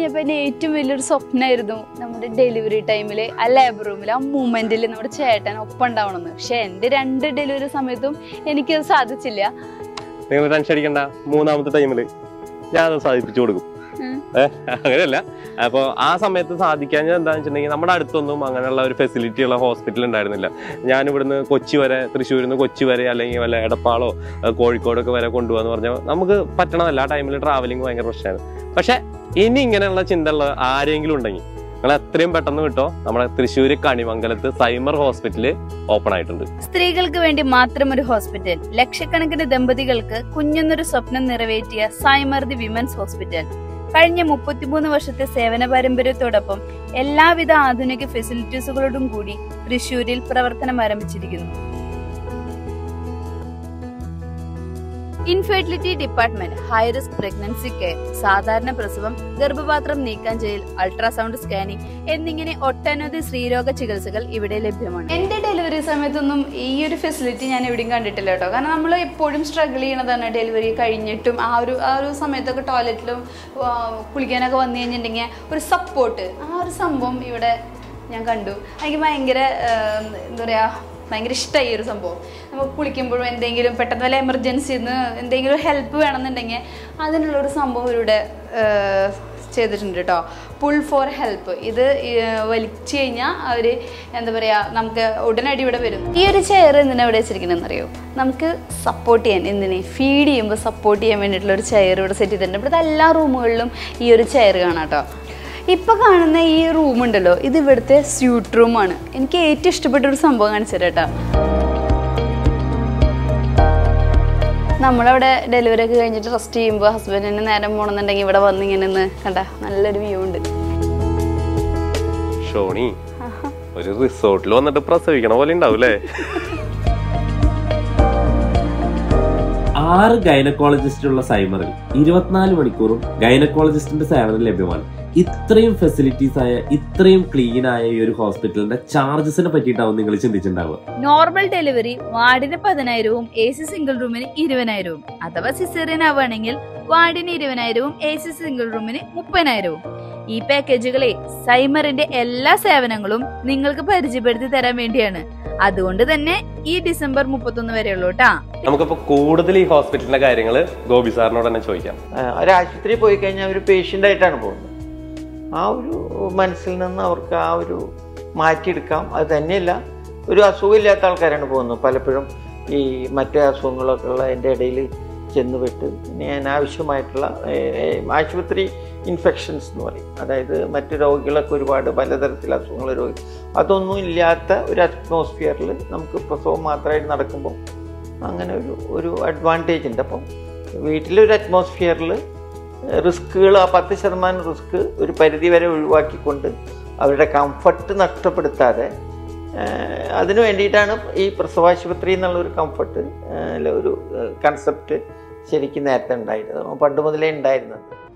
കഴിഞ്ഞപ്പോൾ എൻ്റെ ഏറ്റവും വലിയൊരു സ്വപ്നമായിരുന്നു നമ്മുടെ ഡെലിവറി ടൈമിൽ ആ ലേബർ റൂമിൽ ആ മൂമെൻറ്റിൽ നമ്മുടെ ചേട്ടൻ ഒപ്പം ഉണ്ടാവണമെന്ന് പക്ഷെ എൻ്റെ രണ്ട് ഡെലിവറി സമയത്തും എനിക്കത് സാധിച്ചില്ല നിങ്ങൾ ടെൻഷൻ അടിക്കണ്ട മൂന്നാമത്തെ ടൈമിൽ ഞാനത് സാധിപ്പിച്ചു കൊടുക്കും ഉം. ഏ, അങ്ങനെയല്ല അപ്പോൾ ആ സമയത്ത് സാധിക്കാൻ എന്താണെന്ന് വെച്ചിട്ടുണ്ടെങ്കിൽ നമ്മുടെ അടുത്തൊന്നും അങ്ങനെയുള്ള ഒരു ഫെസിലിറ്റി ഉള്ള ഹോസ്പിറ്റൽ ഉണ്ടായിരുന്നില്ല ഞാൻ ഇവിടുന്ന് കൊച്ചി വരെ തൃശ്ശൂരിൽ നിന്ന് കൊച്ചി വരെ അല്ലെങ്കിൽ വല്ല എടപ്പാളോ ഏ, കോഴിക്കോടൊക്കെ വരെ കൊണ്ടുപോകാന്ന് പറഞ്ഞാൽ നമുക്ക് പറ്റണമല്ല ആ ടൈമിൽ ട്രാവലിംഗ് ഭയങ്കര പ്രശ്നമാണ് പക്ഷെ ഇനി ഇങ്ങനെയുള്ള ചിന്തയുള്ള ആരെങ്കിലും ഉണ്ടെങ്കിൽ നിങ്ങൾ എത്രയും പെട്ടെന്ന് കിട്ടോ നമ്മുടെ തൃശ്ശൂർ കണിമംഗലത്ത് സൈമർ ഹോസ്പിറ്റല് ഓപ്പൺ ആയിട്ടുണ്ട് സ്ത്രീകൾക്ക് വേണ്ടി മാത്രം ഒരു ഹോസ്പിറ്റൽ ലക്ഷക്കണക്കിന് ദമ്പതികൾക്ക് കുഞ്ഞെന്നൊരു സ്വപ്നം നിറവേറ്റിയ സൈമർദി വിമൻസ് ഹോസ്പിറ്റൽ കഴിഞ്ഞ മുപ്പത്തിമൂന്ന് വർഷത്തെ സേവന പാരമ്പര്യത്തോടൊപ്പം എല്ലാവിധ ആധുനിക ഫെസിലിറ്റീസുകളോടും കൂടി തൃശൂരിൽ പ്രവർത്തനം ആരംഭിച്ചിരിക്കുന്നു infertility department high risk pregnancy care സാധാരണ പ്രസവം ഗർഭപാത്രം നീക്കം ചെയ്യൽ അൾട്രാസൗണ്ട് സ്കാനിംഗ് എന്നിങ്ങനെ ഒട്ടനവധി സ്ത്രീരോഗ ചികിത്സകൾ ഇവിടെ ലഭ്യമാണ് എന്റെ ഡെലിവറി സമയത്തൊന്നും ഈ ഒരു ഫെസിലിറ്റി ഞാൻ എവിടെയും കണ്ടിട്ടില്ല കേട്ടോ കാരണം നമ്മൾ എപ്പോഴും സ്ട്രഗിൾ ചെയ്യണതാണ് ഡെലിവറി കഴിഞ്ഞിട്ടും ആ ഒരു ആ ഒരു സമയത്തൊക്കെ ടോയ്ലറ്റിലും ആ, കുളിക്കാനൊക്കെ വന്നു കഴിഞ്ഞിട്ടുണ്ടെങ്കിൽ ഒരു സപ്പോർട്ട് ആ ഒരു സംഭവം ഇവിടെ ഞാൻ കണ്ടു എനിക്ക് ഭയങ്കര ആ, എന്താ പറയുക ഭയങ്കര ഇഷ്ടമായി ഈ ഒരു സംഭവം നമുക്ക് കുളിക്കുമ്പോഴും എന്തെങ്കിലും പെട്ടെന്ന് വല്ല എമർജൻസിന്ന് എന്തെങ്കിലും ഹെൽപ്പ് വേണമെന്നുണ്ടെങ്കിൽ അതിനുള്ളൊരു സംഭവം ഇവിടെ ആ, ചെയ്തിട്ടുണ്ട് കേട്ടോ പുൾ ഫോർ ഹെൽപ്പ് ഇത് ഈ, വലിച്ചു കഴിഞ്ഞാൽ അവർ എന്താ പറയുക നമുക്ക് ഉടനടി ഇവിടെ വരും ഈ ഒരു ചെയർ എന്തിനാ ഇവിടെ വെച്ചിരിക്കണമെന്ന് അറിയോ നമുക്ക് സപ്പോർട്ട് ചെയ്യാൻ എന്തിനെ ഫീഡ് ചെയ്യുമ്പോൾ സപ്പോർട്ട് ചെയ്യാൻ വേണ്ടിയിട്ടുള്ള ഒരു ചെയർ ഇവിടെ സെറ്റ് ചെയ്തിട്ടുണ്ട് ഇവിടുത്തെ എല്ലാ റൂമുകളിലും ഈ ഒരു ചെയർ കാണാം കേട്ടോ ഇപ്പൊ കാണുന്ന ഈ റൂം ഉണ്ടല്ലോ ഇത് ഇവിടുത്തെ സ്യൂട്ട് റൂമാണ് എനിക്ക് ഏറ്റവും ഇഷ്ടപ്പെട്ട ഒരു സംഭവം കാണിച്ചു കേട്ടോ നമ്മളവിടെ ഡെലിവറി ഒക്കെ കഴിഞ്ഞിട്ട് റെസ്റ്റ് ചെയ്യുമ്പോൾ ഹസ്ബൻഡിന് നേരം പോകണമെന്നുണ്ടെങ്കിൽ ഇവിടെ വന്ന് ഇങ്ങനെ നിന്ന് കണ്ട നല്ലൊരു വ്യൂ ഉണ്ട് ഷോണി ഒരു റിസോർട്ടിൽ വന്നിട്ട് പ്രസവിക്കണ പോലെ ഉണ്ടാവും അല്ലേ ആറ് ഗൈനക്കോളജിസ്റ്റുള്ള സൈമറിൽ ഇരുപത്തിനാല് മണിക്കൂറും ഗൈനക്കോളജിസ്റ്റിന്റെ സേവനം ലഭ്യമാണ് ഇത്രയും ഫെസിലിറ്റീസ് ആയ ഇത്രയും ക്ലീൻ ആയ ഈ ഒരു ഹോസ്പിറ്റലിന്റെ ചാർജസിനെ പറ്റിയിട്ടാവും നിങ്ങൾ ചിന്തിച്ചിട്ടുണ്ടാവുക നോർമൽ ഡെലിവറി വാർഡിന് പതിനായിരവും എ സി സിംഗിൾ റൂമിന് ഇരുപതിനായിരവും അഥവാ സിസേറിയൻ ആവുകയാണെങ്കിൽ വാർഡിന് ഇരുപതിനായിരവും എ സി സിംഗിൾ റൂമിന് മുപ്പതിനായിരവും ഈ പാക്കേജുകളെ സൈമറിന്റെ എല്ലാ സേവനങ്ങളും നിങ്ങൾക്ക് പരിചയപ്പെടുത്തി തരാൻ വേണ്ടിയാണ് അതുകൊണ്ട് തന്നെ ഈ ഡിസംബർ മുപ്പത്തൊന്ന് വരെയുള്ളൂ കേട്ടാ നമുക്കിപ്പോ കൂടുതൽ ഈ ഹോസ്പിറ്റലിന്റെ കാര്യങ്ങൾ ഗോപി സാറിനോട് തന്നെ ചോദിക്കാം ആ, ഒരു ആശുപത്രിയിൽ പോയി കഴിഞ്ഞാൽ ഒരു പേഷ്യൻ്റ് ആയിട്ടാണ് പോകുന്നത് ആ ഒരു മനസ്സിൽ നിന്ന് അവർക്ക് ആ ഒരു മാറ്റിയെടുക്കാം അത് തന്നെയല്ല ഒരു അസുഖമില്ലാത്ത ആൾക്കാരാണ് പോകുന്നത് പലപ്പോഴും ഈ മറ്റേ അസുഖങ്ങളൊക്കെ ഉള്ളതിൻ്റെ ഇടയിൽ ചെന്നുപെട്ട് പിന്നെ അനാവശ്യമായിട്ടുള്ള ഏ, ഏ, ആശുപത്രി ഇൻഫെക്ഷൻസ് എന്ന് പറയും അതായത് മറ്റു രോഗികളൊക്കെ ഒരുപാട് പലതരത്തിലുള്ള അസുഖങ്ങൾ രോഗി അതൊന്നും ഇല്ലാത്ത ഒരു അറ്റ്മോസ്ഫിയറിൽ നമുക്ക് പ്രസവം മാത്രമായിട്ട് നടക്കുമ്പോൾ അങ്ങനെ ഒരു ഒരു അഡ്വാൻറ്റേജ് ഉണ്ട് അപ്പം വീട്ടിലൊരു അറ്റ്മോസ്ഫിയറിൽ റിസ്ക്കുകൾ ആ പത്ത് ശതമാനം റിസ്ക് ഒരു പരിധി വരെ ഒഴിവാക്കിക്കൊണ്ട് അവരുടെ കംഫർട്ട് നഷ്ടപ്പെടുത്താതെ ഏഹ്, അതിനു വേണ്ടിയിട്ടാണ് ഈ പ്രസവാശുപത്രി എന്നുള്ള ഒരു കംഫർട്ട് ഒരു കൺസെപ്റ്റ് ശരിക്കും നേരത്തെ ഉണ്ടായിരുന്നത് പണ്ട് മുതലേ ഉണ്ടായിരുന്നത്